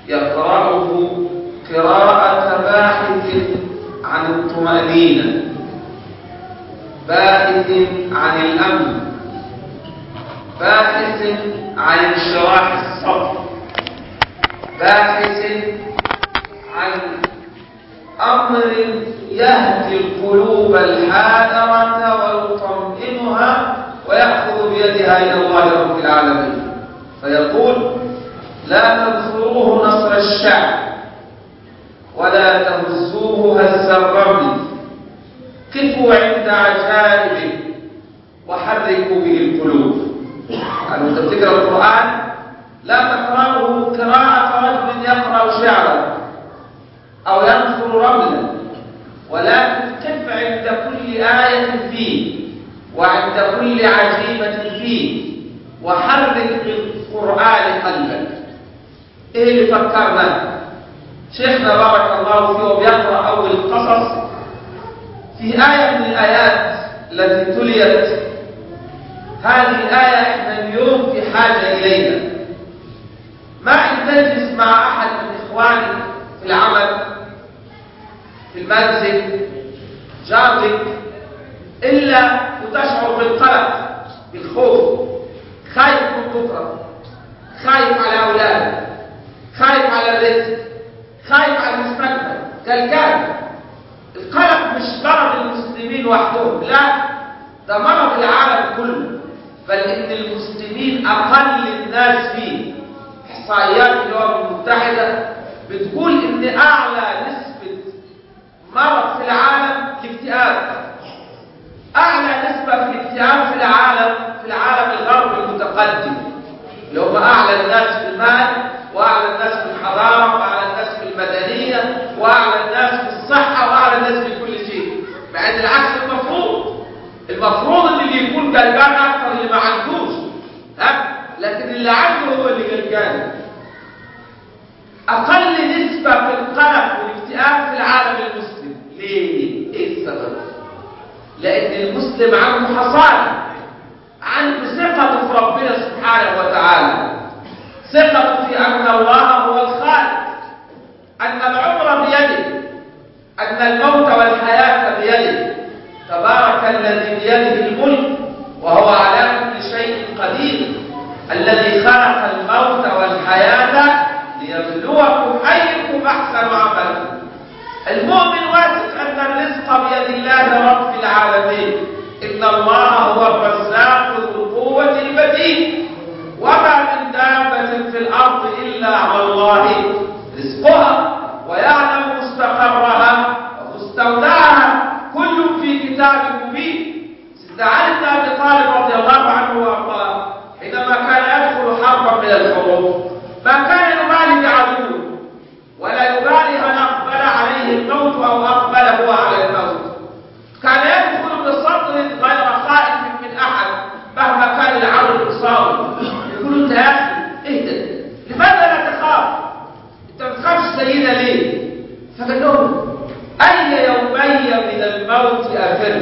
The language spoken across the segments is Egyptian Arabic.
يقرأه قراءة باحث عن الطمأنينة باحث عن الأمن باحث عن انشراح الصدر باحث عن أمر يهدي القلوب الحاذرة ويطمئنها ويأخذ بيدها إلى الله رب العالمين فيقول لا تنصروه نصر الشعب ولا تهزوه هز الرمل قفوا عند عجائبه وحركوا به القلوب يعني انت بتقرا القران لا تقراه قراءه رجل يقرا شعرا او ينصر رملا ولكن قف عند كل ايه فيه وعند كل عجيبه فيه وحرك بالقران قلبك ايه اللي فكرنا شيخنا بارك الله فيه وبيقرا اول القصص في آية من الآيات التي تليت هذه الآية احنا اليوم في حاجة إليها ما أن تجلس مع أحد من إخوانك في العمل في المنزل جارك إلا وتشعر بالقلق بالخوف خايف من بكرة خايف على أولادك خايف على الرزق خايف على المستقبل قلقان القلق مش مرض المسلمين وحدهم لا ده مرض العالم كله بل ان المسلمين اقل الناس فيه احصائيات الامم المتحده بتقول ان اعلى نسبه مرض في العالم الاكتئاب اعلى نسبه في الاكتئاب في العالم في العالم الغربي المتقدم اللي هم اعلى الناس في المال واعلى الناس في الحضاره واعلى الناس في المدنيه واعلى الناس في الصحه واعلى الناس في كل شيء مع ان العكس المفروض المفروض ان اللي يكون قلقان اكثر اللي ما عندوش ها لكن اللي عنده هو اللي قلقان اقل نسبه في القلق والاكتئاب في العالم المسلم ليه ايه السبب لان المسلم عنده حصانه عنده ثقه في ربنا سبحانه وتعالى ثقه في ان الله هو الخالق ان العمر بيده ان الموت والحياه بيده تبارك الذي بيده الملك وهو على كل شيء قدير الذي خلق الموت والحياة ليبلوكم أيكم أحسن عملا المؤمن واثق أن الرزق بيد الله رب العالمين إن الله هو الرزاق ذو القوة المتين وما من دابة في الأرض إلا على الله رزقها ويعلم مستقرها ومستودعها كل في كتاب مبين سيدنا علي بن ابي طالب رضي الله عنه وارضاه حينما كان يدخل حربا من الحروب ما كان يبالي بعدو ولا يبالي من اقبل عليه الموت او اقبل هو على الموت كان يدخل بصدر غير خائف من احد مهما كان العدو قصاره يقول انت يا اخي اهدى لماذا لا تخاف انت ما تخافش زينا ليه فقال لهم أي يومي من الموت أفر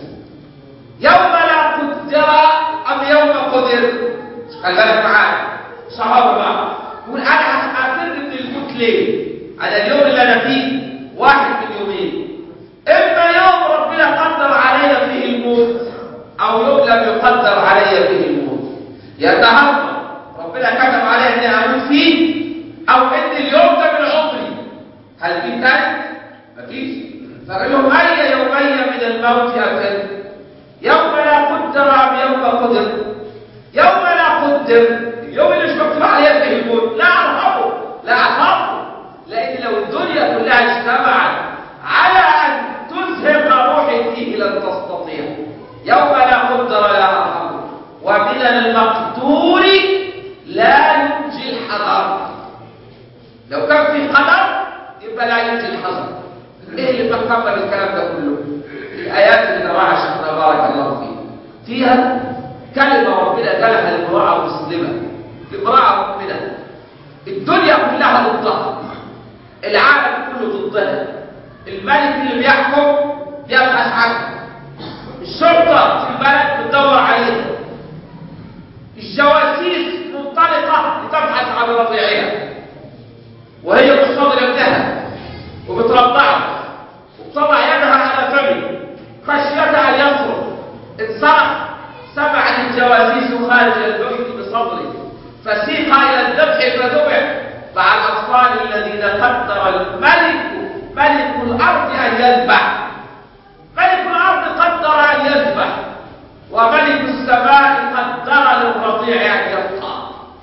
يوم لا قدر أم يوم قدر خلي بالك معايا صحابة بقى يقول أنا هفر من الموت ليه؟ أنا اليوم اللي أنا فيه واحد من يومين إما يوم ربنا قدر علي فيه الموت أو يوم لم يقدر علي فيه الموت يا النهارده ربنا كتب علي إني أموت فيه أو إن اليوم ده من عمري هل في تاني؟ مفيش فقال لهم أي يومي من الموت أفر يوم لا قدر أم يوم قدر يوم لا قدر اليوم اللي مش مكتوب عليه فيه الموت لا أرهبه لا أخافه لأن لو الدنيا كلها اجتمعت على أن تزهق روحي فيه لن تستطيع يوم لا قدر لا أرهبه ومن المقدور لا ينجي الحذر لو كان في قدر يبقى لا ينجي الحذر ايه اللي فكرنا بالكلام ده كله الايات اللي نراها شيخنا بارك الله فيه فيها كلمه ربنا قالها لامراه مسلمه امراه مؤمنه الدنيا كلها ضدها العالم كله ضدها الملك اللي بيحكم يبحث عنها الشرطه في البلد بتدور عليها الجواسيس منطلقه لتبحث عن رضيعها الذين قدر الملك ملك الأرض أن يذبح ملك الأرض قدر أن يذبح وملك السماء قدر للرضيع أن يبقى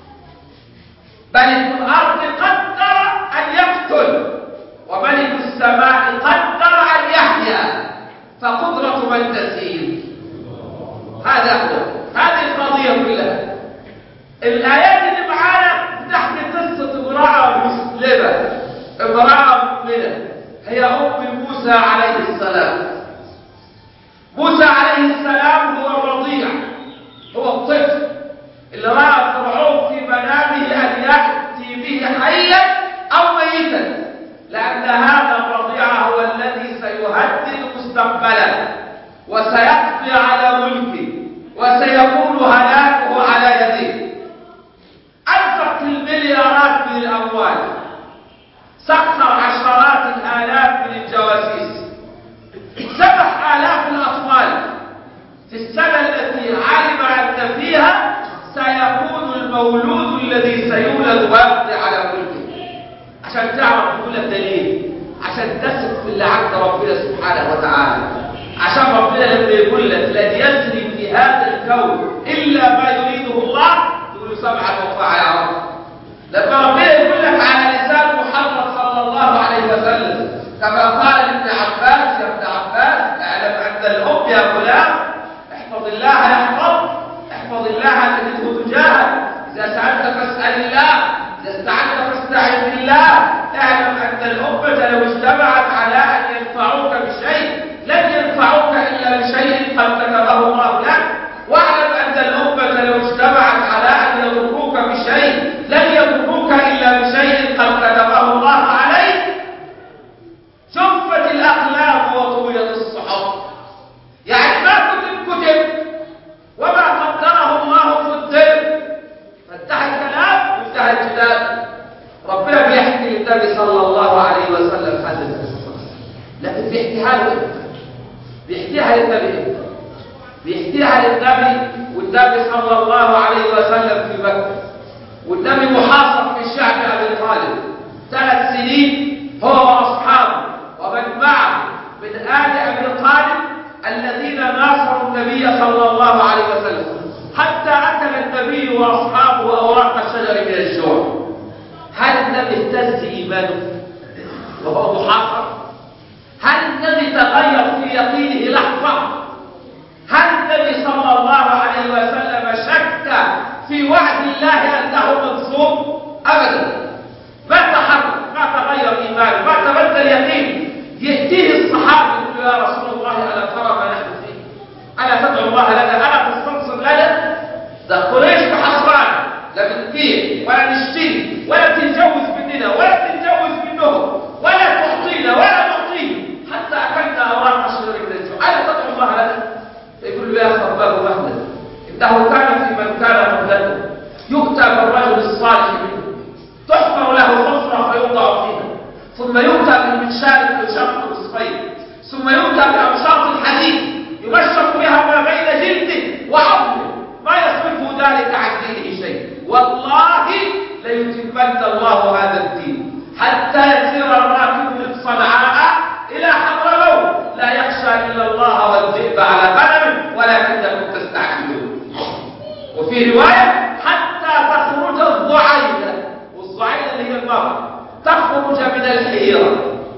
ملك الأرض قدر أن يقتل وملك السماء قدر أن يحيا فقدرة من تسير هذا هو هذه القضية كلها الآيات اللي معانا بتحكي قصة امرأة مسلمة امرأة مؤمنة هي أم موسى عليه السلام موسى عليه السلام هو الرضيع هو الطفل اللي رأى فرعون في منامه أن يأتي به حيا أو ميتا لأن هذا الرضيع هو الذي سيهدد مستقبله وسيقضي على ملكه وسيكون هلاكه على يديه أنفق المليارات من الأموال سخر عشرات الآلاف من الجواسيس سبح آلاف الأطفال في السنة التي علم أن فيها سيكون المولود الذي سيولد ويقضي على ملكه عشان تعرف كل الدليل عشان تثق في اللي عند ربنا سبحانه وتعالى عشان ربنا لما يقول لك لن يسري في هذا الكون إلا ما يريده الله تقول له سمعا وطاعة يا رب لما ربنا يقول لك على لسان محمد صلى الله عليه وسلم كما قال ابن عباس يا ابن عباس اعلم أن الأم يا غلام احفظ الله يحفظ احفظ الله تجده تجاهك إذا سألت فاسأل الله إذا استعنت فاستعن بالله اعلم أن الأمة لو اجتمعت على أن ينفعوك بشيء لن ينفعوك إلا بشيء قد كتبه الله لك واعلم أن الأمة لو اجتمعت على أن يضروك بشيء لن يضروك إلا بشيء قد كتبه الله عليك جفت الأقلام وطويت الصحف يعني ما كتب كتب وما قدره الله قدر فانتهى الكلام وانتهى الجدال ربنا بيحكي للنبي صلى الله عليه وسلم هذه القصه لكن بيحكيها له امتى بيحكيها للنبي امتى بيحكيها للنبي والنبي صلى الله عليه وسلم في مكه والنبي محاصر في شعب ابي طالب ثلاث سنين هو واصحابه ومن معه من ال ابي طالب الذين ناصروا النبي صلى الله عليه وسلم حتى اكل النبي واصحابه اوراق الشجر من الجوع هل النبي اهتز ايمانه وهو محاصر هل النبي تغير في يقينه لحظه هل النبي صلى الله عليه وسلم شك في وعد الله انه منصوب ابدا ما تحرك ما تغير ايمانه ما تبدل يقينه ياتيه الصحابه يقول يا رسول الله الا ترى ما نحن فيه الا تدعو الله لنا الا تستنصر لنا ده قريش محصرانا لا بنبيع ولا نشتري ولا بتتجوز مننا ولا بتتجوز منهم ولا تعطينا ولا نعطيه حتى اكلنا اوراق الشجر من الجوع الا تدعو الله لنا فيقول له يا خباب مهلا انه كان في من كان قبلكم يؤتى بالرجل الصالح منه تحفر له حفره فيوضع فيها ثم يؤتى بالمنشار فيشق نصفين ثم يؤتى بامشاط الحديد يمشط بها ما بين جلده وعظمه ما يصرفه ذلك عن دينه شيء والله ليتمن الله هذا الدين حتى يسير الراكب من صنعاء الى حضرموت لا يخشى الا الله والذئب على غنم ولكنكم تستعجلون وفي روايه حتى تخرج الضعينه والضعينه اللي هي المرأة تخرج من الحيره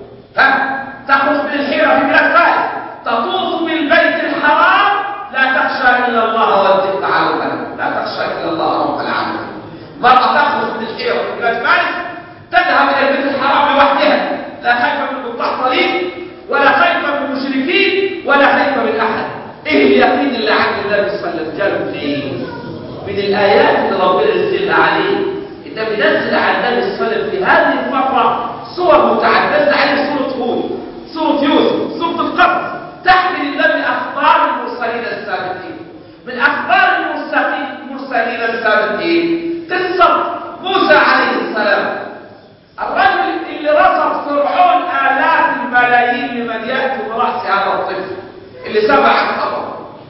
ها تخرج من الحيره في بلاد فارس تطوف بالبيت الحرام لا تخشى الا الله والذئب على الغنم لا تخشى الا الله رب العالمين مرأة تخرج من الحيره في بلاد فارس تذهب الى البيت الحرام لوحدها لا خايفه من المستحضرين ولا خايفه من المشركين ولا خايفه من احد ايه اليقين اللي عند النبي صلى الله عليه وسلم جاله فيه من الايات اللي ربنا نزلها عليه النبي نزل على النبي صلى الله عليه وسلم في هذه الفتره صور متعدده عليه سوره هود سوره يوسف سوره القصص تحمل النبي اخبار المرسلين السابقين من اخبار المرسلين المرسلين السابقين قصه موسى عليه السلام الرجل اللي رصد فرعون آلاف الملايين لمن يأتي برأس هذا الطفل اللي سمع الخبر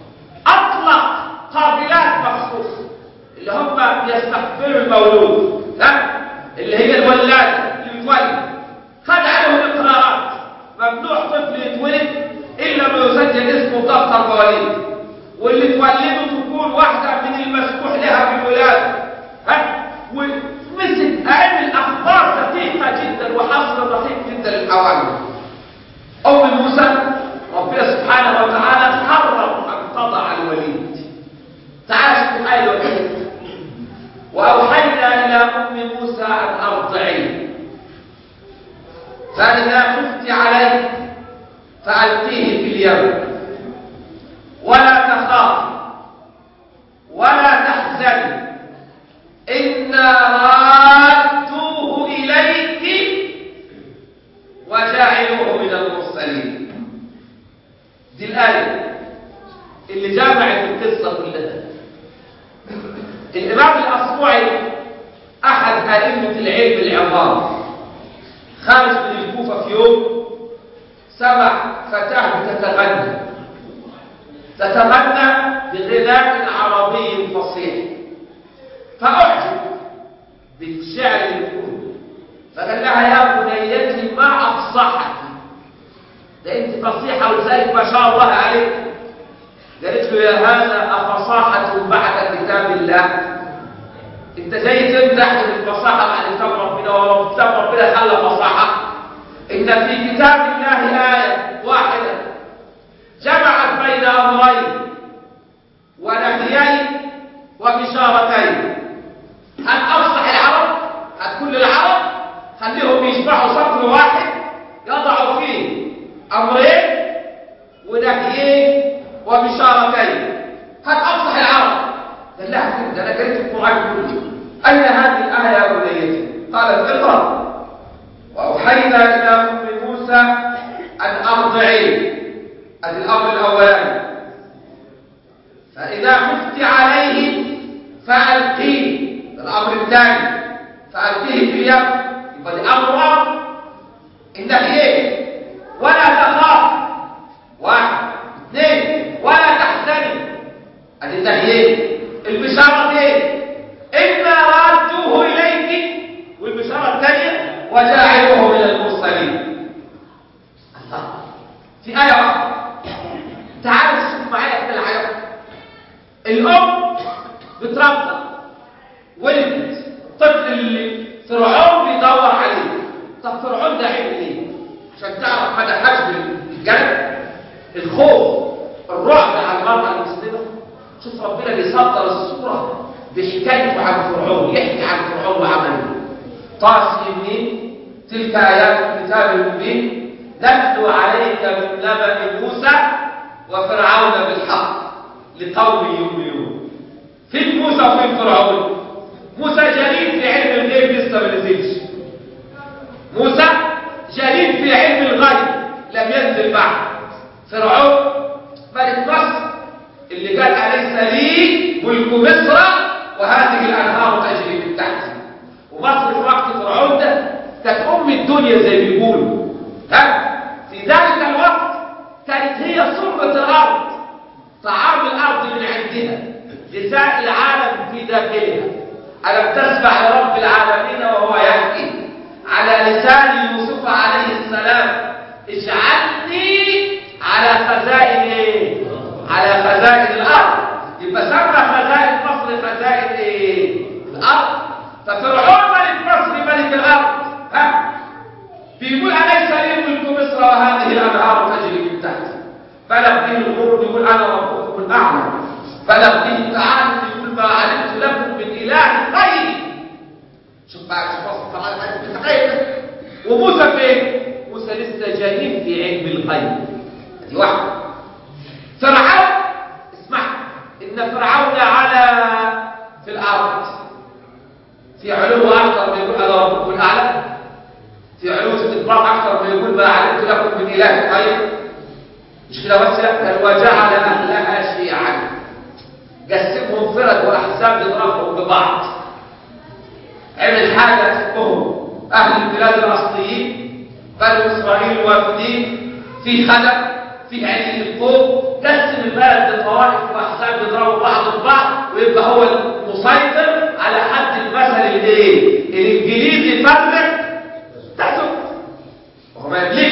أطلق قابلات مخصوصة اللي هم يستقبلوا المولود ها اللي هي الولادة اللي يتولد خد عليهم اقرارات ممنوع طفل يتولد الا ما يسجل اسمه في دفتر مواليد واللي تولده تكون واحده من المسموح لها بالولاده ها ومسك عمل اخبار دقيقه جدا وحصر دقيق جدا للحوامل ام موسى ربنا سبحانه وتعالى حرم ان تضع الوليد تعال شوف الآية الوحيدة وأوحينا إلى أم موسى أن أرضعيه فإذا خفت عليه فألقيه في اليم ولا تخاف ولا تحزن إنا رادوه إليك وجاعلوه من المرسلين دي الآية اللي جمعت القصة كلها الإمام الأصبعي أحد أئمة العلم العظام خارج من الكوفة في يوم سمع فتاة بتتغنى تتغنى بغناء عربي فصيح فأعجب بالشعر الكل فقال لها يا بنيتي ما أفصحك ده أنت فصيحة ولذلك ما شاء الله عليك قالت له يا هذا أفصاحة بعد كتاب الله انت جاي تمدح الفصاحة بعد كتاب ربنا وكتاب ربنا خلى فصاحة ان في كتاب الله آية واحدة جمعت بين أمرين ونهيين وبشارتين هل أفصح العرب هل كل العرب خليهم يشبعوا سطر واحد يضعوا فيه أمرين ونهيين وبشارتين هل أفصح العرب قال لها كنت أنا قريت القرآن كله أين هذه الآية يا بنيتي قالت اقرأ وأوحينا إلى أم موسى أن أرضعيه هذا الأمر الأولاني فإذا خفت عليه فألقيه الأمر الثاني فألقيه في اليم يبقى دي أمر أمر النهيين ولا تخاف واحد اثنين ولا تحزني ادي النهيين البشارتين انا رادوه اليك والبشاره الثانيه وجاعلوه من المرسلين الله في ايه واحده تعالوا شوف معايا كده العجب الام بتربى ولدت الطفل اللي فرعون بيدور عليه طب فرعون ده عمل ايه عشان تعرف مدى حجم الجنب الخوف الرعب على المرأة المسلمة شوف ربنا بيصدر الصورة بحكايته عن فرعون يحكي عن فرعون وعمله طاسمين تلك آيات الكتاب المبين نتلو عليك من نبأ موسى وفرعون بالحق لقوم يؤمنون فين موسى وفين فرعون موسى جليل في علم الغيب لسه ما نزلش موسى جليل في علم الغيب لم ينزل بعد فرعون ملك مصر اللي قال أليس لي ملك مصر وهذه الأنهار تجري من تحتي ومصر في وقت فرعون ده كانت أم الدنيا زي ما بيقولوا ها في ذلك الوقت كانت هي سرة الأرض طعام الأرض من عندها غذاء العالم في داخلها ألم تسمع لرب العالمين وهو يحكي على لسان يوسف عليه السلام اجعلني على خزائن ايه على خزائن الارض يبقى سمى خزائن مصر خزائن ايه الارض ففرعون ملك مصر ملك الارض ها بيقول اليس لي ملك مصر وهذه الانهار تجري من تحتي بلغ به الغرب يقول انا ربكم الاعلى بلغ به التعالي يقول ما علمت لكم من اله غيري شوف بقى شوف وصف تعالى تخيل وموسى فين موسى لسه جاهل في علم الغيب دي واحدة فرعون اسمع إن فرعون على في الأرض في علو أكثر من يقول أنا ربكم الأعلى في علو استكبار أكثر من يقول ما علمت لكم من إله غير مش كده بس قال وجعل أهلها شيعا قسمهم فرد وأحزاب يضربهم ببعض عمل حاجة تحبهم أهل البلاد الأصليين بنو إسرائيل الوافدين في خدم في علم القوم قسم البلد لطوائف واحزاب يضربوا بعض البعض ويبقى هو المسيطر على حد المثل الايه الانجليزي فرق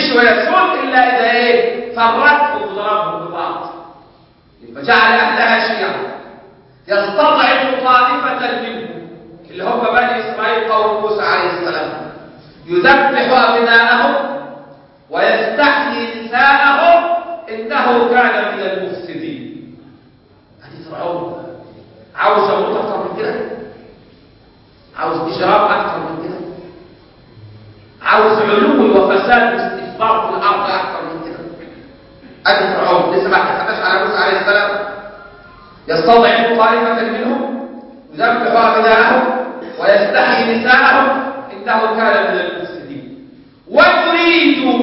يمشي ويسود إلا إذا إيه فرقهم وضربهم ببعض يبقى جعل أهلها شيعا يستضعف طائفة منهم اللي هم بني إسرائيل قوم موسى عليه السلام يذبح أبناءهم ويستحيي نساءهم إنه كان من المفسدين هذه فرعون عاوز أموت أكثر من كده عاوز إجرام أكثر من كده عاوز علو وفساد واستكبار في الأرض أكثر من كده أدي فرعون لسه ما حكمناش على موسى عليه السلام يستضعف طائفة منهم يذبح أبناءهم ويستحيي نساءهم إنه كان من المفسدين ويريد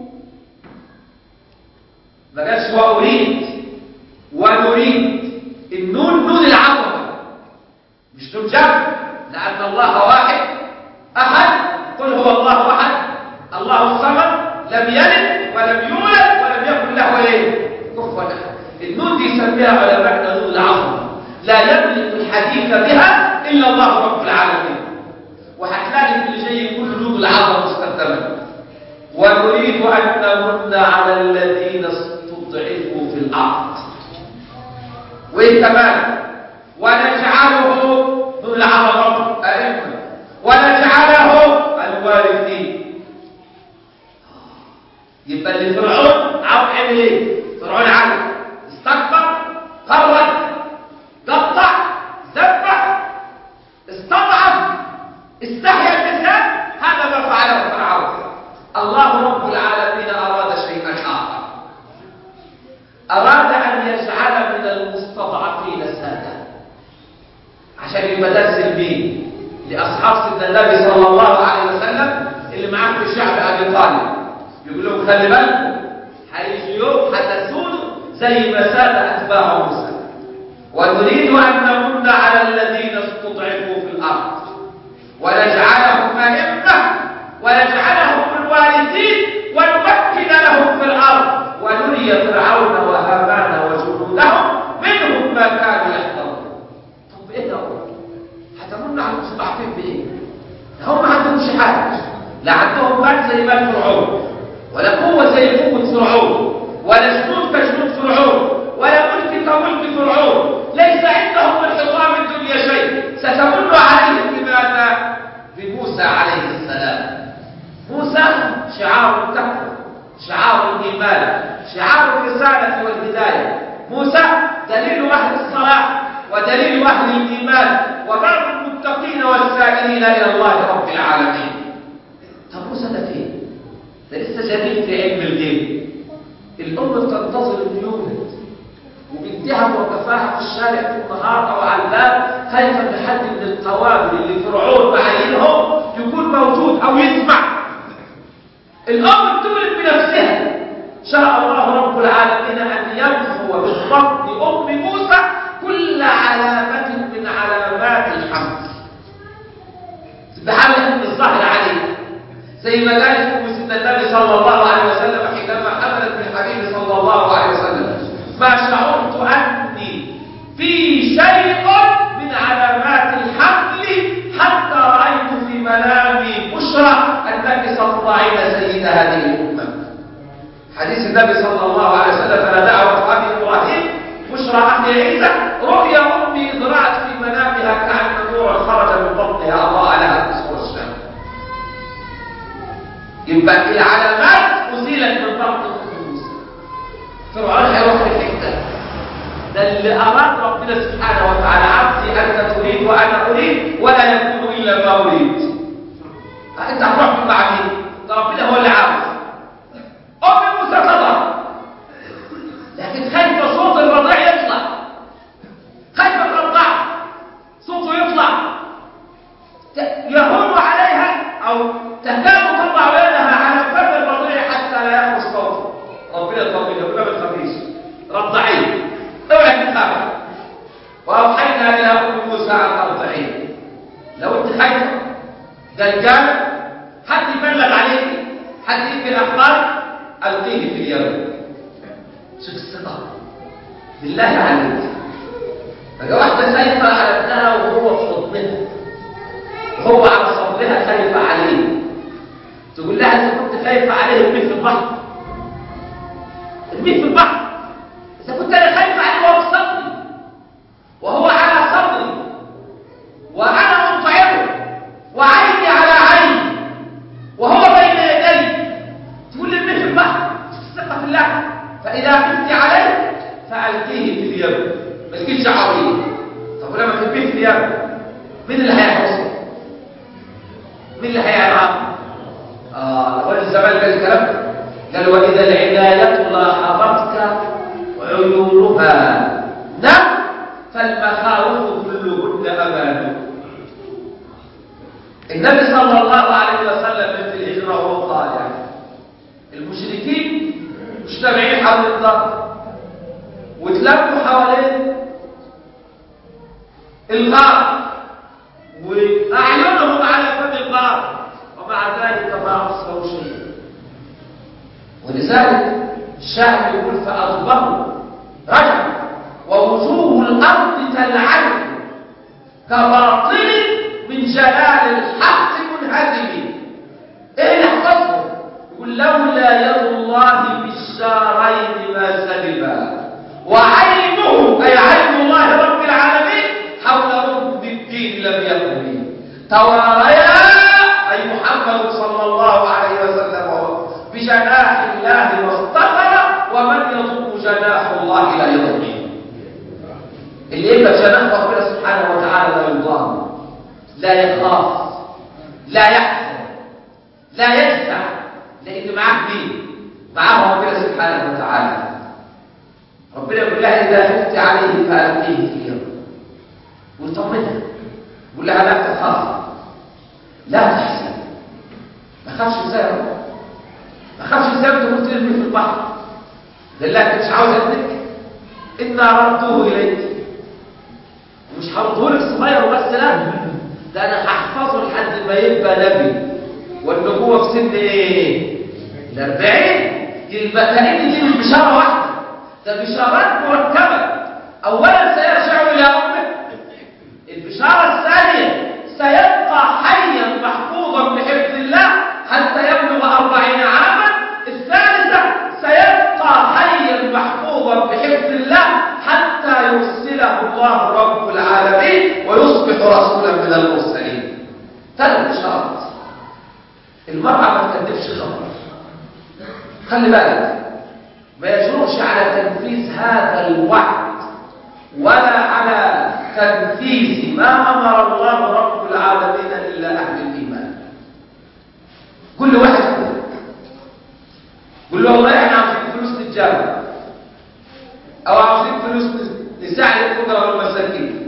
ما قالش وأريد ونريد النون نون العظمة مش نون جمع لأن الله واحد أحد قل هو الله أحد الله الصمد لم يلد ولم يولد ولم يكن له ايه كفوا أحد النون دي يسميها علماء نون العظمة لا يملك الحديث بها إلا الله رب العالمين وهتلاقي في اللي جاي كل نون العظمة مستخدمة ونريد أن نمن على الذين استضعفوا في الأرض وإيه كمان ونجعله نون العظمة أئمة ونجعله الوارثين يبقى اللي فرعون عاوز يعمل ايه فرعون عمل استكبر فرج قطع ذبح استضعف استحيا النساء هذا ما فعله فرعون الله رب العالمين اراد شيئا اخر اراد ان يجعل من المستضعفين ساده عشان يبقى درس لمين لاصحاب سيدنا النبي صلى الله عليه وسلم اللي معاه في شعب ابي طالب يقول لهم خلي بالكم هيجي يوم هتسودوا زي ما ساد اتباع موسى ونريد ان نمن على الذين استضعفوا في الارض ونجعلهم ائمه ونجعلهم الوارثين ونمكن لهم في الارض ونري فرعون وهامان وجنودهم منهم ما كانوا يحذرون طب ايه ده هتمن على المستضعفين بايه ده هم ما عندهمش حاجه لا عندهم مال زي مال فرعون ولا قوة زي قوة فرعون ولا جنود كجنود فرعون ولا ملك كملك فرعون ليس عندهم من حطام الدنيا شيء ستمن عليهم بماذا؟ بموسى عليه السلام موسى شعار التقوى شعار الإيمان شعار الرسالة والهداية موسى دليل أهل الصلاة ودليل أهل الإيمان وبعض المتقين والسائلين إلى الله رب العالمين طب موسى ده فين؟ ده لسه جميل في علم الغيب الأم بتنتظر اليوم وبنتها موقفاها في الشارع في النهار أو على الباب خايفة إن حد من القوابل اللي فرعون معينهم يكون موجود أو يسمع الأم بتولد بنفسها شاء الله رب العالمين أن يمحو من بطن أم موسى كل علامة من علامات الحمل بحمل أن الظهر عليه زي ما قالت ام سيدنا النبي صلى الله عليه وسلم حينما حملت بالحبيب صلى الله عليه وسلم ما شعرت اني في شيء من علامات الحمل حتى رايت في منامي بشرى انك ستضعين سيد هذه الامه حديث النبي صلى الله عليه وسلم فلا دعوه ابي ابراهيم بشرى اهل عيسى رؤيا امي اذ رات في منامها كان نور خرج من بطنها اضاء لها الصور الشام يبقى العلامات أزيلت من ضغط موسى فرعون هيروح في الحته ده اللي أراد ربنا سبحانه وتعالى عبدي أنت تريد وأنا أريد ولا يكون إلا ما أريد أنت هتروح من مع مين؟ ده ربنا هو اللي عاوز أم موسى تضع لكن خايفة صوت الرضيع يطلع خايفة ترضع صوته يطلع يهون عليها أو تكاد تضع يدها على فم الرضيع حتى لا يخرج صوته ربنا يطمنها يقول ما تخافيش رضعيه اوعي تخافي واوحينا الى ام موسى ان ارضعيه لو انت خايفه دجال حد يبلغ عليك حد يجي الاخبار القيه في اليم شوف الثقه بالله عليك بقى واحده خايفه على ابنها وهو في حضنها وهو على صدرها خايفه عليه تقول لها اذا كنت خايفه عليه ومثل البحر ارميه في البحر اذا كنت انا خايف عليه وهو في صدري وهو على صدري وانا اطعمه وعيني على عيني وهو بين يدي تقول لي ارميه في البحر الثقه في الله فاذا خفت عليه فالقيه في اليم ما تجيش عربيه طب ولما ترميه في اليم مين اللي هيحرسه مين اللي هيعرفه اه الرجل زمان قال الكلام ده قال واذا العنايه لاحظتك عيونها نم فالمخاوف كلهن امان النبي صلى الله عليه وسلم في الهجره وهو طالع المشركين مجتمعين حول الدار وتلموا حوالين الغار واعينهم على فم الغار ومع ذلك ما أبصروا شيئا ولذلك الشاعر يقول فأضبروا رجع ووجوه الأرض تلعن كباطل من جلال الحق منهزم ايه اللي حصلهم يقول لولا يد الله بالشارين ما سلبا وعينه اي عين الله رب العالمين حول رد الدين لم يكن تواريا أي محمد صلى الله عليه وسلم بجناح الله واصطفر ومن يضم جناح الله لا يضم اللي يبقى جناح ربنا سبحانه وتعالى لا يضام لا يخاف لا يحزن لا يجزع لأن معاه مين؟ معاه ربنا سبحانه وتعالى ربنا يقول لها إذا خفت عليه فألقيه في اليوم ويطمنها يقول لها لا تخاف لا تحزن ما خافش ازاي يا رب ما خافش ازاي انت قلت ارمي في البحر قال لك مش عاوز ابنك انا ردوه اليك ومش هرده لك صغير وبس لا ده انا هحفظه لحد ما يبقى نبي والنبوه في سن ايه؟ الأربعين يبقى كأن دي مش بشاره واحده ده بشارات مركبه اولا سيرجع الى امه البشاره الثانيه سيبقى حيا محفوظا بحفظ الله حتى يبلغ أربعين عاما الثالثة سيبقى حيا محفوظا بحفظ الله حتى يرسله الله رب العالمين ويصبح رسولا من المرسلين ثلاث بشارات المرأة ما تكذبش خبر خلي بالك ما يجرؤش على تنفيذ هذا الوعد ولا على تنفيذ ما أمر الله رب العالمين إلا أهل الإيمان كل واحد يقول قول له والله احنا عاوزين فلوس للجامعة أو عاوزين فلوس نساعد الفقراء والمساكين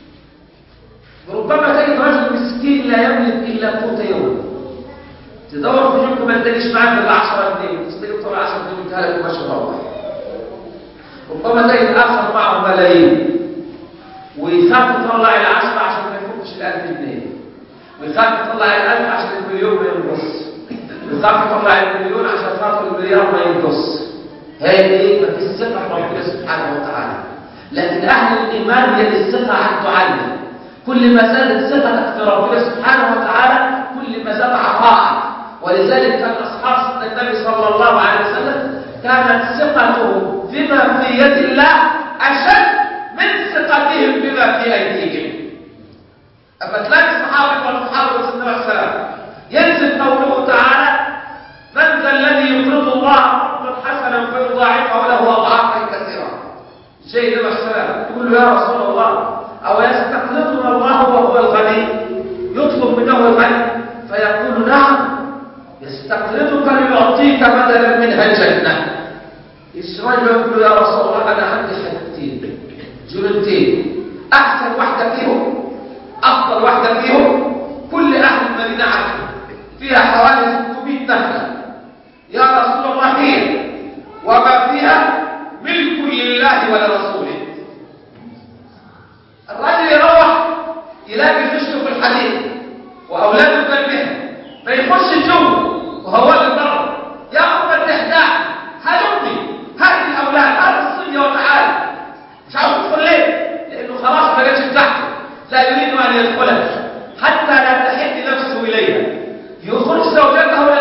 ربما تجد رجل مسكين لا يملك إلا قوت يوم تدور في جيبك ما تلاقيش معاك الا 10 جنيه وتستلم طلع 10 جنيه وتديها لك وماشي مروح ربما تجد آخر معه ملايين ويخاف يطلع العشرة عشان ما يفوتش الألف جنيه ويخاف يطلع الألف عشان المليون ما ينقص ويخاف يطلع المليون عشان خاطر المليار ما ينقص هي دي ما فيش ثقة في ربنا سبحانه وتعالى لكن أهل الإيمان هي الثقة عنده عنه كل ما زادت ثقتك في ربنا سبحانه وتعالى كل ما زاد عطاءك ولذلك كان أصحاب النبي صلى الله عليه وسلم كانت ثقتهم بما في يد الله أشد من ثقتهم بما في أيديهم أما تلاقي الصحابة والصحابة صلى الله عليه وسلم ينزل قوله تعالى من ذا الذي يقرض الله قرضا حسنا فيضاعفه له أضعافا كثيرة شيء النبي صلى الله عليه وسلم يقول له يا رسول الله أو يستقرضنا الله وهو الغني يطلب منه الغني فيقول نعم يستقرضك ليعطيك بدلا منها الجنة إسرائيل يقول يا رسول الله أنا عندي حاجتين جنتين أحسن واحدة فيهم أفضل واحدة فيهم كل أهل المدينة عارفة فيها حوالي 600 نخلة يا رسول الله هي وما فيها ملك لله ولرسوله الرجل يروح يلاقي زوجته في الحديث وأولاده قلبها ما يخش جوه وهو اللي بره يا أم الدهداء هلمي هات الأولاد هات الصبية وتعالى مش عاوز تدخل ليه؟ لأنه خلاص ما جاتش بتاعته لا يريد أن يدخلها حتى لا تحد نفسه إليها يخرج زوجته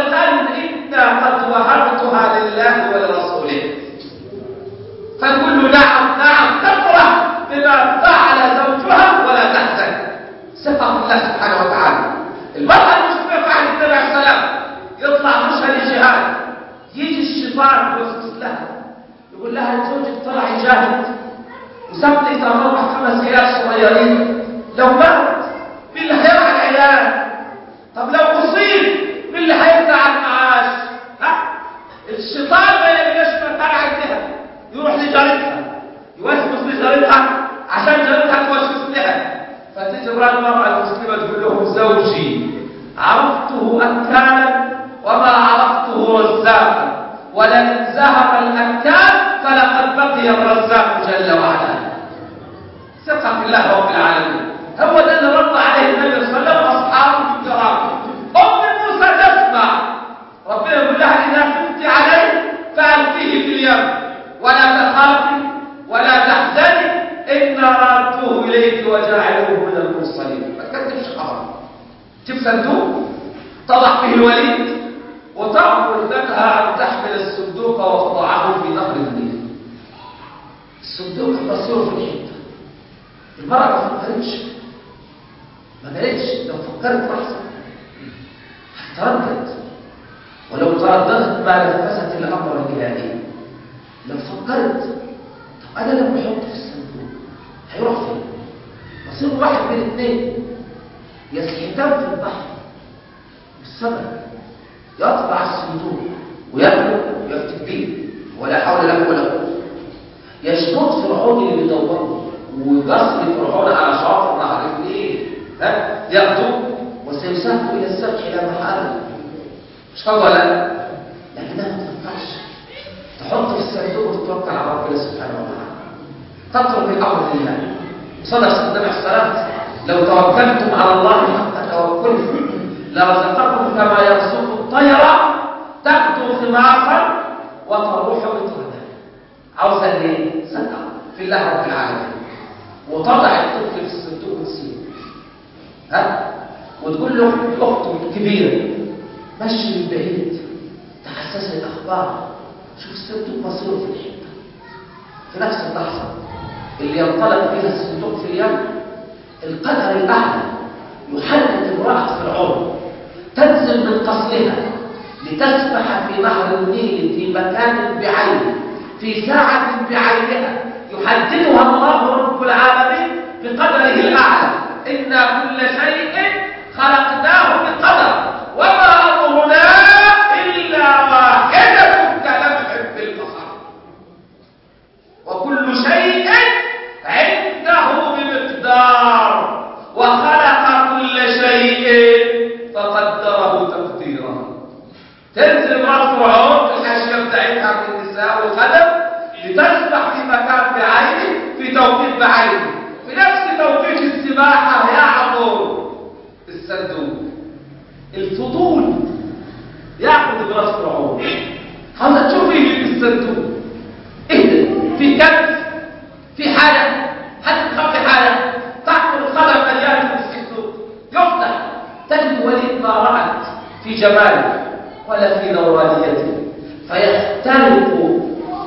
الشيطان يوسوس لها يقول لها زوجك طلع يجاهد وساب لك ثلاث اربع خمس عيال صغيرين لو مات مين اللي هيرعى العيال طب لو اصيب مين اللي هيدفع المعاش ها الشيطان ما يبقاش ترعى ابنها يروح لجارتها يوسوس لجارتها عشان جارتها توسوس لها فتجي المرأة المسلمة تقول لهم زوجي عرفته أكالا وما عرفته رزاقا ولئن ذهب الأكال فلقد بقي الرزاق جل وعلا ثقة في الله رب العالمين هو ده اللي رد عليه النبي صلى الله عليه وسلم واصحابه الكرام ام موسى تسمع ربنا يقول لها اذا خفت عليه فالقيه في اليم ولا تخافي ولا تحزني انا رادوه اليك وجاعلوه من المرسلين ما تكتبش خبر جيب صندوق تضع فيه الوليد وتأمر ابنتها أن تحمل الصندوق وتضعه في نهر النيل الصندوق مصيره في الحتة المرأة ما فكرتش ما قالتش لو فكرت لحظة هتردد ولو ترددت ما نفذت الأمر النهائي لو فكرت طب أنا لما أحطه في الصندوق هيروح فين؟ مصيره واحد من الاثنين يسحتان في البحر بالسبب يطلع الصندوق وياكله ويفتك بيه ولا حول له ولا قوه يشبط فرعون اللي بيدوره ويقصر فرعون على شاطئ نهر النيل ها ياخذه وسيساق الى السبح لا محاله مش كده ولا لا لكنها ما تفكرش تحط في الصندوق وتتوكل على ربنا سبحانه وتعالى تترك الامر لله صدق النبي عليه الصلاه لو توكلتم على الله حق توكله لرزقكم كما يرزق الطير تغدو خماصا وتروح بطردا عاوزه ايه؟ صدقه في الله رب العالمين وتضع الطفل في الصندوق وتسيبه ها وتقول له اخته الكبيره مشي من بعيد تحسس الاخبار شوف الصندوق مصيره في الحته في نفس اللحظه اللي ينطلق بها الصندوق في اليم القدر الاعلى يحدد امراه فرعون تنزل من قصرها لتسبح في نهر النيل في مكان بعينه في ساعة بعينها يحددها الله رب العالمين بقدره الأعلى إنا كل شيء خلقناه بقدر وما أمرنا إلا واحدة كلمح بالبصر وكل شيء عنده بمقدار وخلق كل شيء فقدره تقديرا تنزل امرأة فرعون في الحاشية بتاعتها في النساء والخدم لتسبح في مكان بعينه في توقيت بعينه في نفس توقيت السباحة يعبر الصندوق الفضول ياخذ امرأة فرعون عاوزة تشوف ايه اللي في الصندوق اهدى في كنز في حاجة حد تخفي حاجة تحت الخدم مليان في الصندوق يفتح تجد وليد ما رأت في جماله ولا في نورانيته فيختلق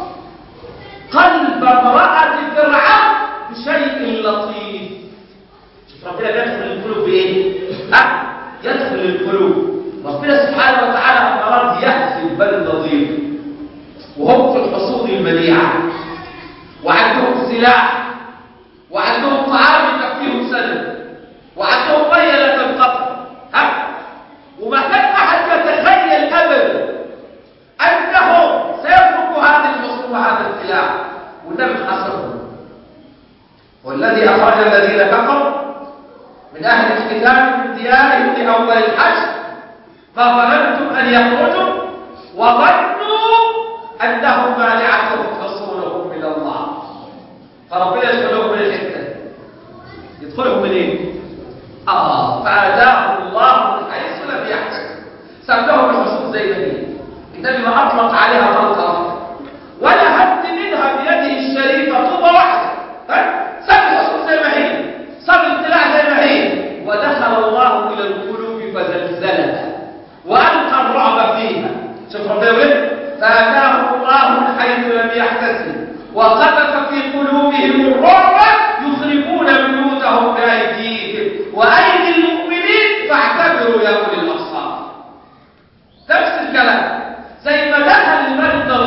قلب امرأة فرعون بشيء لطيف شوف ربنا بيدخل القلوب بايه؟ ها؟ يدخل القلوب ربنا سبحانه وتعالى أراد يهزم بني النضير وهم في الحصون المنيعة وعندهم سلاح وعندهم طعام يكفيهم سنة وعندهم مية لا تنقطع ها وما كان أحد يتخيل أبدا أنهم سيتركوا هذه الحصون وهذا السلاح والنبي حصرهم والذي أخرج الذين كفروا من أهل الكتاب من ديارهم لأول الحج ما ظننتم أن يخرجوا وظنوا أنهم مانعتهم حصولهم من الله فربنا يدخلهم من الحتة يدخلهم منين؟ آه فآتاهم الله من حيث لم يحتسب ساب لهم الحصول زي ما هي النبي ما أطلق عليها طلقة واحدة ولا هد منها بيده الشريفة طوبة واحدة ها؟ ساب الحصول زي ما هي ساب الابتلاع زي ما هي ودخل الله إلى القلوب فزلزلها وألقى الرعب فيها شوف ربنا يقول فأتاهم الله من حيث لم يحتسب وقذف في قلوبهم الرعب يخربون بيوتهم بأيديهم وأيدي المؤمنين فاعتبروا يا أولي الأبصار نفس الكلام زي ما دخل المال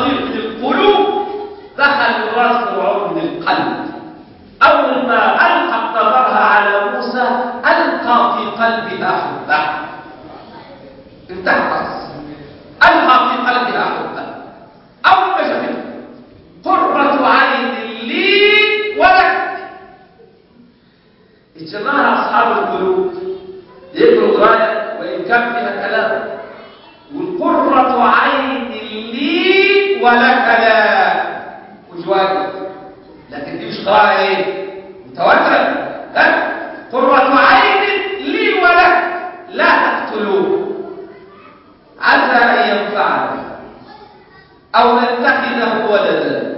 ولك لا وجواب لكن دي مش قراءة ايه متواترة لا قرة عين لي ولك لا تقتلوه عسى ان ينفعنا او نتخذه ولدا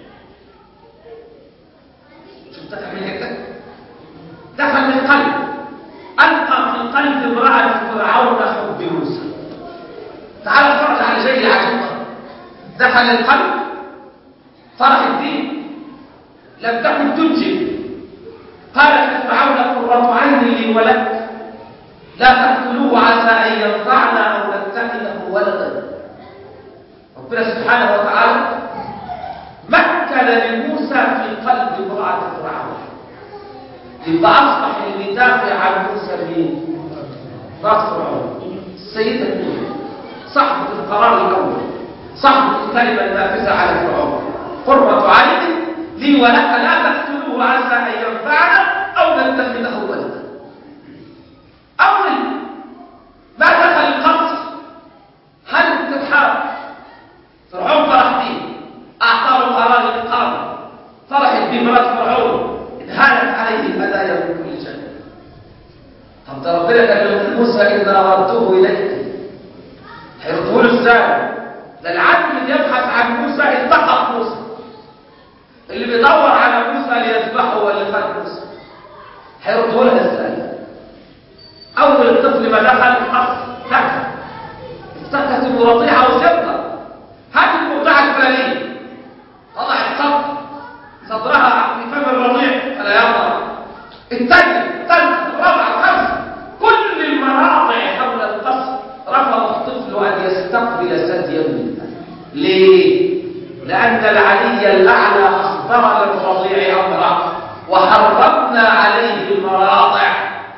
شوف دخل من حته دخل من قلب القى في قلب امراه فرعون حب موسى تعال اتفرج على شيء عجيب دخل القلب فرح الدين لم تكن تنجب قالت فرعون قرة عين لي ولك لا تقتلوه عسى ان ينفعنا او نتخذه ولدا ربنا سبحانه وتعالى مكن لموسى في قلب امرأة فرعون يبقى أصبح اللي بيدافع عن موسى مين؟ امرأة فرعون السيدة مين؟ صاحبة القرار الأول صاحبة الكلمة النافذة على فرعون قرة عين لي ولك لا تقتلوه عسى أن ينفعنا أو نتخذه ولدا أول ما دخل القصر هل التحاب فرعون فرح به أعطاه قرار الإقامة فرحت بامرأة فرعون انهالت عليه الهدايا من كل جانب طب ده ربنا قال لموسى إن ردوه إليك هيردوا له ازاي؟ ده العدل اللي يبحث عن موسى التقط موسى اللي بيدور على موسى ليذبحه واللي خد موسى هيردوا لها ازاي؟ أول الطفل ما دخل القصر دخل افتكرت انه رضيعة وسبطة هات المرضعة الفلانية طلع الصدر صدرها في فم الرضيع فلا يضع الثانية الثالثة الرابعة الخامسة كل المراضع حول القصر رفض الطفل أن يستقبل ثديا منها ليه؟ لأن العلي الأعلى أصدر للرضيع أمره وحرمنا عليه المراضع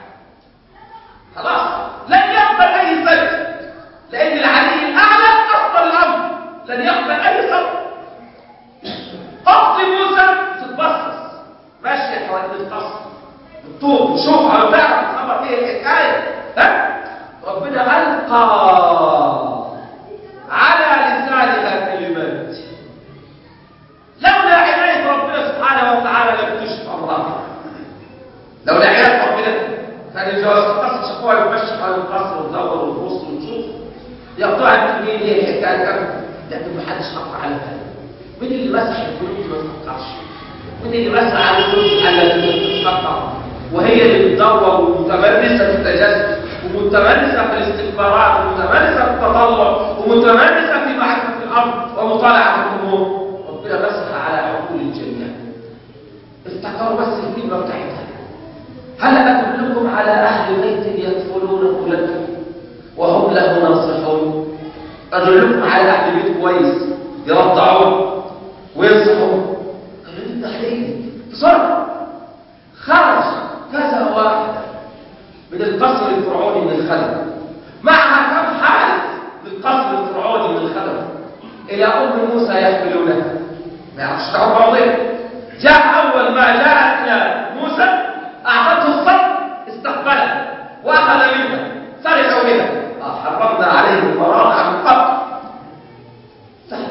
خلاص لن يقبل أي ثدي لأن العلي الأعلى أصدر الأمر لن يقبل أي صبر قصد موسى تتبصص ماشية حوالين القصر الطوب وشوفها وتعرف الخبر ايه الحكاية ها ربنا ألقى على لسانها كلمات لولا عناية ربنا سبحانه وتعالى لم تشف أمرها لولا عناية ربنا كان الجواز القصر شافوها يمشي حوالين القصر وتدور وتبص وتشوف يقطع التنين هي الحكاية كاملة لكن ما حدش خطر على بالها مين اللي مسح القلوب ما تفكرش مين اللي مسح على القلوب التي تتفكر وهي اللي بتدور ومتمرسه في التجسس ومتمرسه في الاستكبارات ومتمرسه في التطلع ومتمرسه في معرفه الامر ومطالعه الامور ربنا مسح على عقول الجميع افتكروا بس الكلمه بتاعتها هل ادلكم على اهل بيت يكفلونه لكم وهم له ناصحون ادلكم على اهل بيت كويس يرضعون وينصحون قالوا لنا عليه بسرعه خرج كذا واحد من القصر الفرعوني من الخلف معها كم حارس للقصر الفرعوني من الخلف الى ام موسى يحملونها ما يعرفش تعب بعضهم جاء اول ما جاءت الى موسى اعطته الصبر استقبلها واخذ منها فرحوا بها حرمنا عليه المراضع من قبل سهل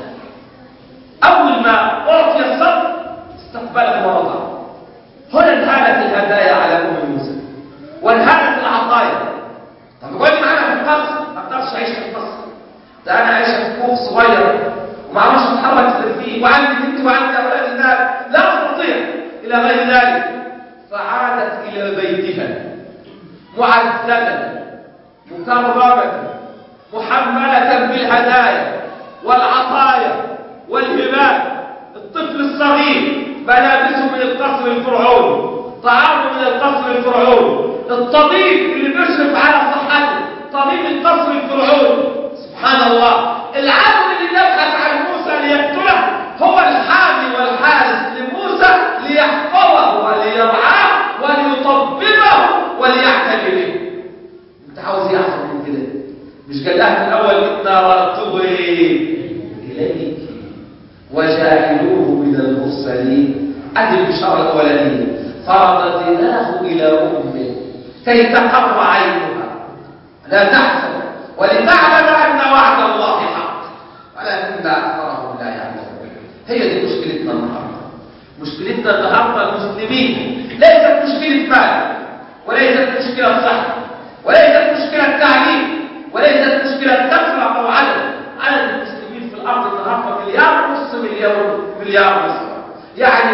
أول ما أعطي الصبر استقبله ورضى هنا انهالت الهدايا على أم موسى وانهالت العطايا طب قولي معانا في القصر ما اقدرش أعيش في القصر ده أنا عايشة في كوخ صغير وما اعرفش اتحرك غير فيه وعندي بنتي وعندي أولاد الناس لا أستطيع إلى غير ذلك فعادت إلى بيتها معززة مكرمة محملة بالهدايا والعطايا والهبات الطفل الصغير ملابسه من القصر الفرعوني طعامه من القصر الفرعوني الطبيب اللي بيشرف على صحته طبيب القصر الفرعوني سبحان الله العالم اللي يبحث عن موسى ليقتله هو الحامي والحارس لموسى ليحفظه وليرعاه وليطببه وليعتني به انت عاوز ايه احسن من كده مش قال لها في الاول انا ردته اليك وجاعلوه من المرسلين ادي البشاره الاولانيه فرددناه الى امه كي تقر عينها لا تحزن ولتعلم ان وعد الله حق ولكن اكثرهم لا المسلمين ليست مشكلة مال وليست مشكلة صحة وليست مشكلة تعليم وليست مشكلة كثرة أو عدد عدد المسلمين في الأرض النهارده مليار ونص مليار مليار مصر يعني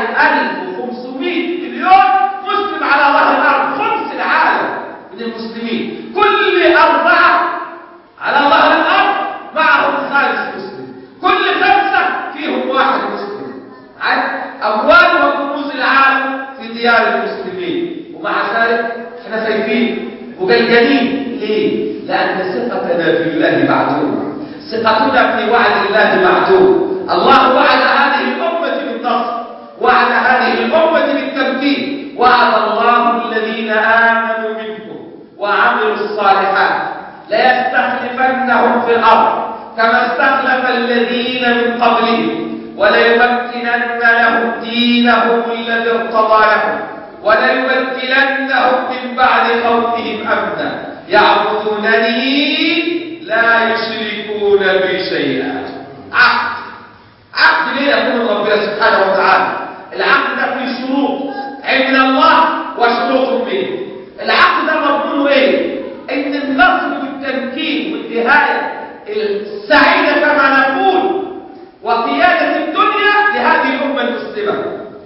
1500 مليون مسلم على ظهر الأرض خمس العالم من المسلمين كل أربعة على ظهر الأرض معهم خامس مسلم كل خمسة فيهم واحد مسلم أموال وكنوز العالم في ديار المسلمين ومع ذلك احنا خايفين مجلجلين ليه؟ لأن ثقتنا في الله معدومة ثقتنا في وعد الله معدوم الله وعد هذه الأمة بالنصر وعد هذه الأمة بالتمكين وعد الله الذين آمنوا منكم وعملوا الصالحات ليستخلفنهم في الأرض كما استخلف الذين من قبلهم وليمكنن لهم دينهم الذي ارتضى لهم وليبدلنهم من بعد خوفهم امنا يعبدونني لا يشركون بي شيئا عقد عقد ليه يقول ربنا سبحانه وتعالى العقد ده فيه شروط عند الله وشروط منه العقد ده مضمونه ايه ان النصر والتمكين والنهايه السعيده كما نقول وقياده الدنيا لهذه الامه المسلمه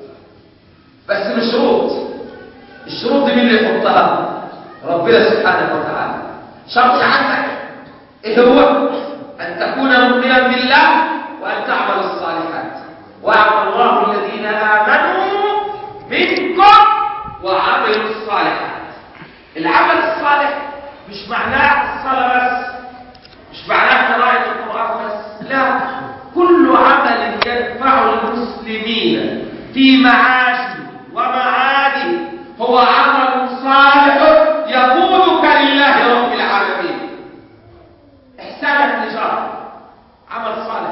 بس بشروط الشروط دي مين اللي يحطها ربنا سبحانه وتعالى شرط عندك ايه هو ان تكون مؤمنا بالله وان تعمل الصالحات وعد الله الذين امنوا منكم وعملوا الصالحات العمل الصالح مش معناه الصلاه بس مش معناه قراءه القران بس لا كل عمل ينفع المسلمين في معاشه ومعاده هو عمل صالح يقودك لله رب العالمين احسانك لجارك عمل صالح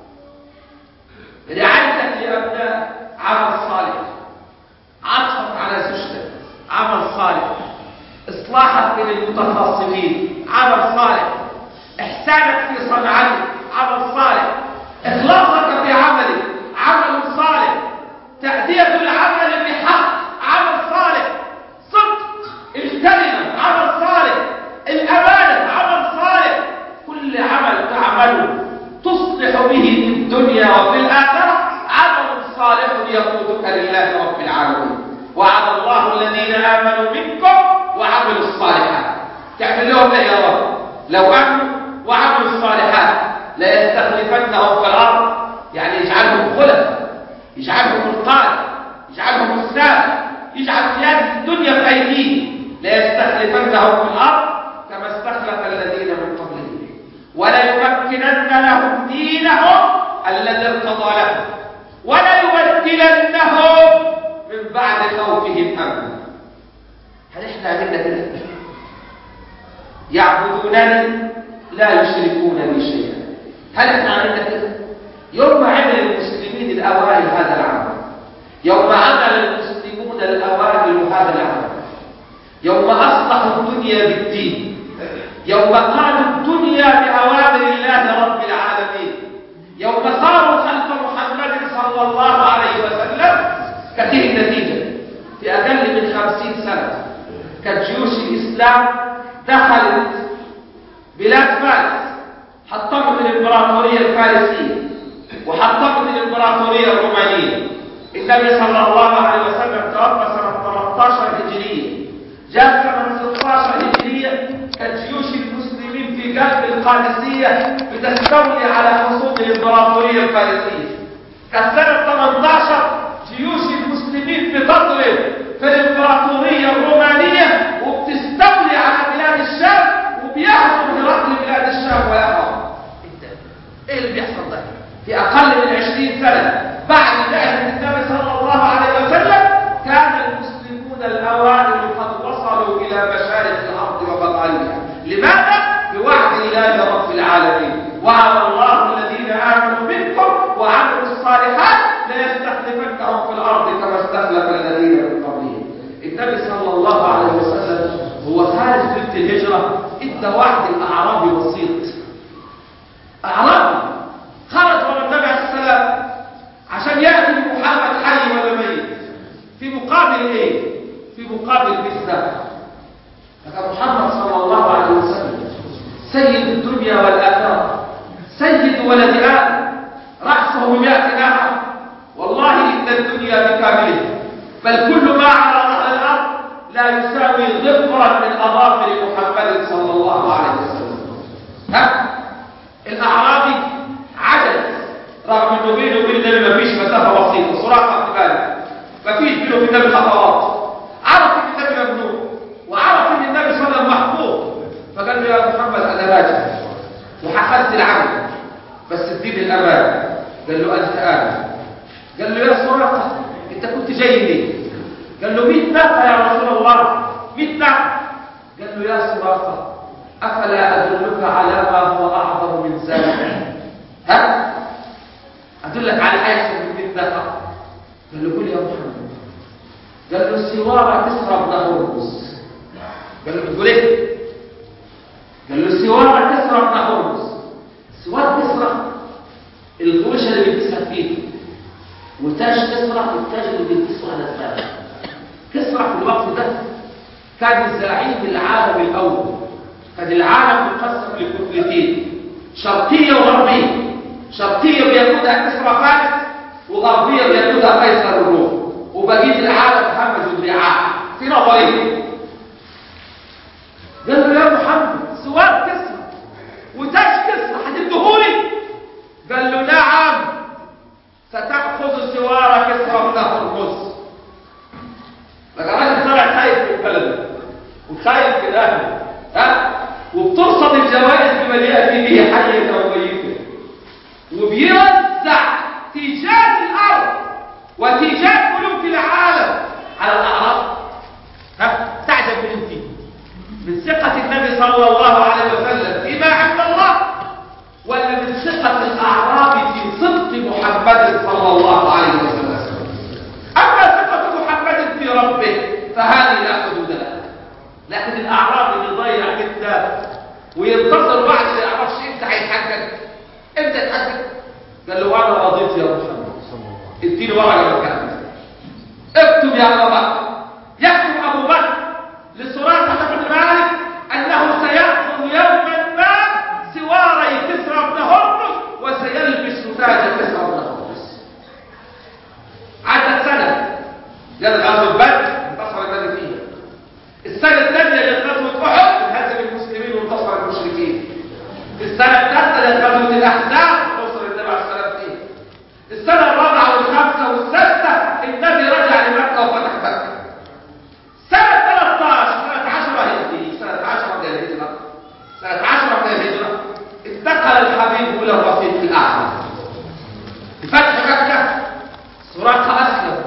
رعايتك لابنائك عمل صالح عطفك على زوجتك عمل صالح اصلاحك بين المتخاصمين عمل صالح احسانك في صنعتك عمل صالح اخلاصك في عملك عمل صالح تأدية العمل بحق عمل صالح صدق الكلمة عمل صالح الأمانة عمل صالح كل عمل تعمله تصلح به في الدنيا وفي الآخرة عمل صالح يقودك لله رب العالمين وعد الله الذين آمنوا منكم وعملوا الصالحات تعمل لهم ايه يا رب لو امنوا وعملوا الصالحات ليستخلفنهم في الارض يعني يجعلهم خلفاء يجعلهم القادة يجعلهم السادة يجعل قيادة الدنيا في أيديهم ليستخلفنهم في الأرض كما استخلف الذين من قبلهم وليمكنن لهم دينهم الذي ارتضى لهم وليبدلنهم من بعد خوفهم أمنا هل احنا عملنا كده؟ يعبدونني لا يشركون بي شيئا هل احنا عملنا كده؟ يوم عمل المسلمين الأوائل هذا العمل يوم عمل المسلمون الأوائل هذا العمل يوم أصلحوا الدنيا بالدين يوم قالوا الدنيا بأوامر الله رب العالمين يوم صاروا خلف محمد صلى الله عليه وسلم كثير النتيجة في أقل من خمسين سنة كانت جيوش الإسلام دخلت بلاد فارس حطمت الإمبراطورية الفارسية وحطمت الإمبراطورية الرومانية النبي صلى الله عليه وسلم توفى سنة 13 هجرية جاء سنة 16 هجرية كانت جيوش المسلمين في قلب القادسية بتستولي على حصول الإمبراطورية الفارسية كانت سنة 18 جيوش المسلمين بتضرب في الإمبراطورية الرومانية وبتستولي على بلاد الشام وبيهزم هرقل بلاد الشام ويهرب ايه اللي بيحصل ده في اقل من عشرين سنة بعد بعثة النبي صلى الله عليه وسلم كان المسلمون الاوائل قد وصلوا الى مشارق الارض ومغاربها لماذا بوعد الله رب العالمين وعد الله الذين امنوا منكم وعملوا الصالحات ليستخلفنهم في الارض كما استخلف الذين من قبلهم النبي صلى الله عليه وسلم هو خارج بيت الهجره ادى وعد الاعرابي بسيط اعرابي خرج ورا النبي عليه السلام عشان ياتي بمحمد حي ولا ميت في مقابل مقابل مثله لكن محمد صلى الله عليه وسلم سيد الدنيا والآخرة سيد ولد آدم رأسه بمئة نعمة والله إن الدنيا بكاملها بل كل ما على ظهر الأرض لا يساوي ظفرا من أظافر محمد صلى الله عليه وسلم ها الأعرابي عجز رغم انه بينه وبين النبي مفيش مسافه بسيطه سراقه بن مالك مفيش بينه وبين النبي خطوات عرف ان النبي ممنوع وعرف ان النبي صلى الله عليه وسلم محبوب فقال له يا محمد انا راجع وحققت العمل بس اديني الامان قال له انت امن قال له يا سراقه انت كنت جاي منين قال له 100 ناقه يا رسول الله 100 ناقه قال له يا سراقه افلا ادلك على ما هو اعظم من ذلك ها أدلك على حاجة من ناقة قال له قول يا محمد قال له سوارة كسرى بن هرمز قال له تقول ايه قال له سوارة كسرى بن هرمز سوار كسرى الغوشة اللي بيلبسها في ايده وتاج كسرى التاج اللي بيلبسه على الثاني كسرى في الوقت ده كان زعيم العالم الأول كان العالم مقسم لكتلتين شرقية وغربية شرقية بيقودها كسرى فارس وغربية بيقودها قيصر الروم وبقية العالم محمد بن عامر في نظريه قال له يا محمد سواد كسرى وتاج كسرى هتدهولي قال له نعم ستأخذ سوار كسرى من هرمز لقى راجل طلع خايف في البلد وخايف في الاهل ها وبترصد الجوائز بمن ياتي به حيا او ميتا وبيوزع تيجات الارض وتيجات ملوك العالم على الاعراض ها تعجب من انت من ثقه النبي صلى الله عليه وسلم فيما عند الله ولا من ثقه الاعراب في صدق محمد صلى الله عليه وسلم اما ثقه محمد في ربه فهذه لا حدود لها لكن الاعراب اللي ضيع جدا وينتظر وعد ما يعرفش امتى هيتحقق امتى يتحقق قال له انا رضيت يا محمد اديني ورقه مكانك اكتب يا ابو بكر يكتب ابو بكر لسراقه بن مالك انه سياخذ يوما ما سواري كسرى بن هرمز وسيلبس تاج كسرى بن هرمز عدت سنه جاءت غزوه بدر انتصر النبي فيها السنه الثانيه جاءت غزوه احد انهزم المسلمين وانتصر المشركين السنه الثالثه جاءت غزوه الاحزاب انتصر النبي عليه الصلاه والسلام فيها السنه الرابعه والخامسه والسادسه النبي رجع لمكه وفتح مكه سنه 13 سنه 10 هجري سنه 10 من الهجره سنه 10 من الهجره انتقل الحبيب الى الرفيق الاعلى بفتح مكه سراقه اسلم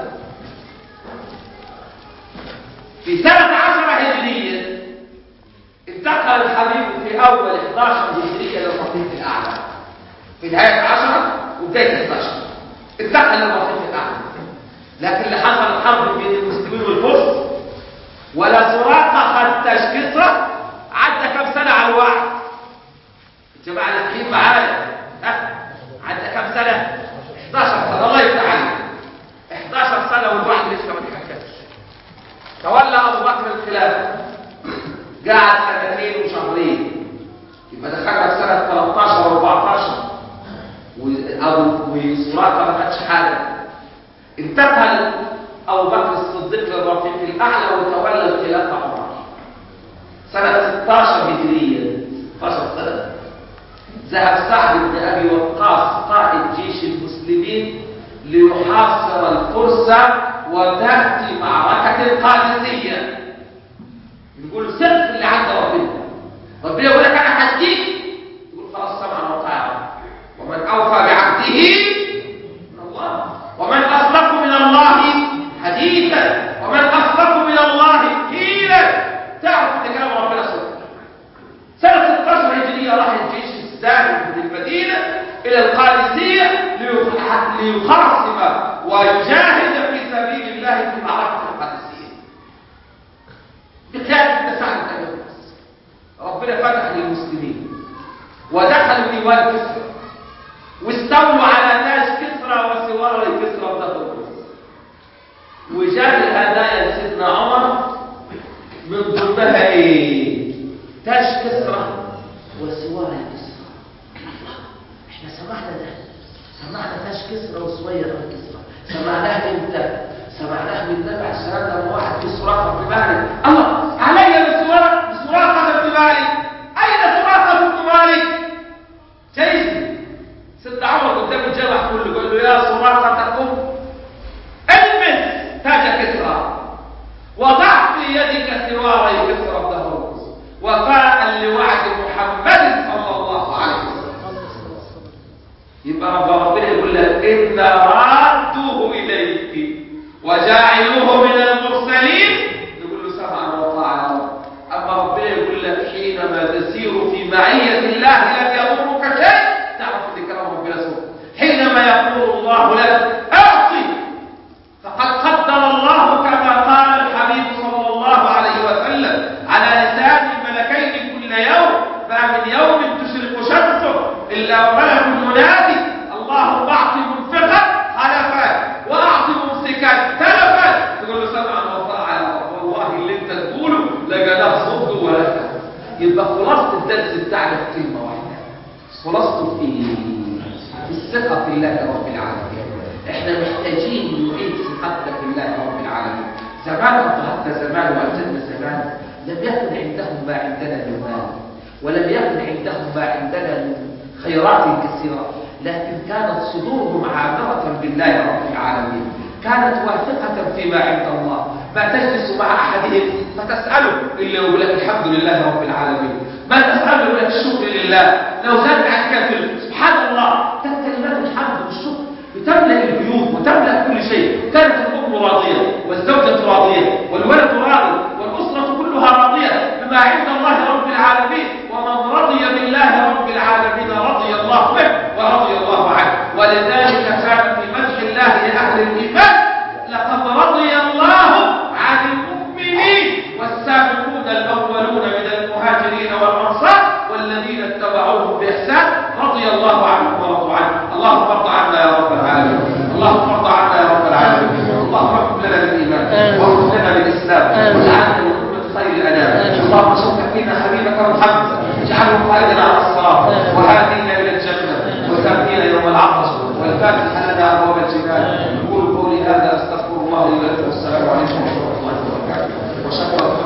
في سنة عشرة هجرية انتقل الحبيب في أول 11 هجرية للرفيق الأعلى في نهاية عشرة وبداية 11 انتقل للرفيق الأعلى لكن اللي حصل حرب بين المسلمين والفرس ولا سراقة خد كسرى عدى كم سنة على الوعد الجماعة الحين معايا ها عدى كم سنة 11 سنة الله يفتح عليك 11 سنة والوعد لسه ما اتحكمش تولى ابو بكر الخلافه قعد سنتين وشهرين يبقى دخلنا في سنه 13 و14 وابو وسراقه ما خدش حاجه انتقل ابو بكر الصديق للرفيق الاعلى وتولى الخلافه عمر سنه 16 هجريه 16 سنه ذهب سعد بن ابي وقاص قائد جيش المسلمين ليحاصر الفرس وتأتي معركة القادسية يقول سقف اللي عند ربنا ربنا يقول لك أنا هديك يقول خلاص سمعا وطاعة ومن أوفى بعهده من الله ومن أصدق من الله حديثا ومن أصدق من الله قيلا تعرف ان كلام ربنا صدق سنة 16 هجرية راح الجيش الزاهد من المدينة إلى القادسية ليخاصم ويجاهد في سبيل الله في معركة القادسية بقيادة سعد بن أبي وقاص ربنا فتح للمسلمين ودخلوا ديوان كسرى واستولوا على تاج كسرى وسوار كسرى بن وجاب الهدايا لسيدنا عمر من ضمنها ايه تاج كسرى وسوار كسرى احنا سمعنا ده سمعنا تاج كسرى وسوير كسرى سمعناه امتى سمعناه من النبي عليه السلام لما واحد في سراقه بن مالك الله علي بسراقه بسراقه بن مالك اين سراقه بن مالك جايز سيدنا عمر قدام الجمع كله قال له يا سراقه قم المس تاج كسرى وضع في يدك سواري كسرى الدهر وفاء لوعد محمد صلى الله عليه وسلم يبقى رب ربنا يقول لك إن رادوه إليك وجاعلوه من المرسلين يقول له سمعا وطاعة أما ربنا يقول لك حينما تسير في معية الله لم يضرك شيء تعرف ذكر ربنا سبحانه حينما يقول الله لك أعطي فقد قدر الله كما قال الحبيب صلى الله عليه وسلم على لسان الملكين كل يوم ما من يوم تشرق شمسه إلا وملك ينادي اللهم أعط منفقا خلفا وأعط ممسكا تلفا تقول له سمعا وطاعة يا رب والله اللي انت تقوله لقناه صدق ولا يبقى خلاصة الدرس بتاعنا في كلمة واحدة خلاصته في ايه؟ في الثقة في الله رب العالمين احنا محتاجين نعيد ثقتنا في الله رب العالمين زمان انتهتنا زمان واجدنا زمان لم يكن عندهم ما عندنا من مال ولم يكن عندهم ما عندنا من خيرات كثيرة لكن كانت صدورهم عامرة بالله رب العالمين كانت واثقة فيما عند الله ما تجلس مع أحدهم فتسأله إلا يقول لك الحمد لله رب العالمين ما تسأله يقول لك الشكر لله لو زاد عن كافر سبحان الله كانت كلمات الحمد والشكر بتملأ البيوت وتملأ كل شيء كانت الأم راضية والزوجة راضية والولد راضي والأسرة كلها راضية بما عند الله رب العالمين ومن رضي بالله رب العالمين رضي الله به ورضي الله عنه ولذلك كان في مدح الله لأهل الإيمان لقد رضي الله عن المؤمنين والسابقون الأولون من المهاجرين والأنصار والذين اتبعوهم بإحسان رضي الله عنهم ورضوا عنه اللهم ارض عنا يا رب العالمين اللهم ارض عنا يا رب العالمين اللهم اكتب لنا بالإيمان واكتب لنا بالإسلام واجعلنا من أمة خير الأنام اللهم شكر فينا حبيبك محمد اجعله قائدنا على الصراط وهادينا إلى الجنة وسامحنا يوم العطش والفاتح لنا أبواب الجنان أقول قولي هذا أستغفر الله لي ولكم والسلام عليكم ورحمة الله وبركاته وشكرا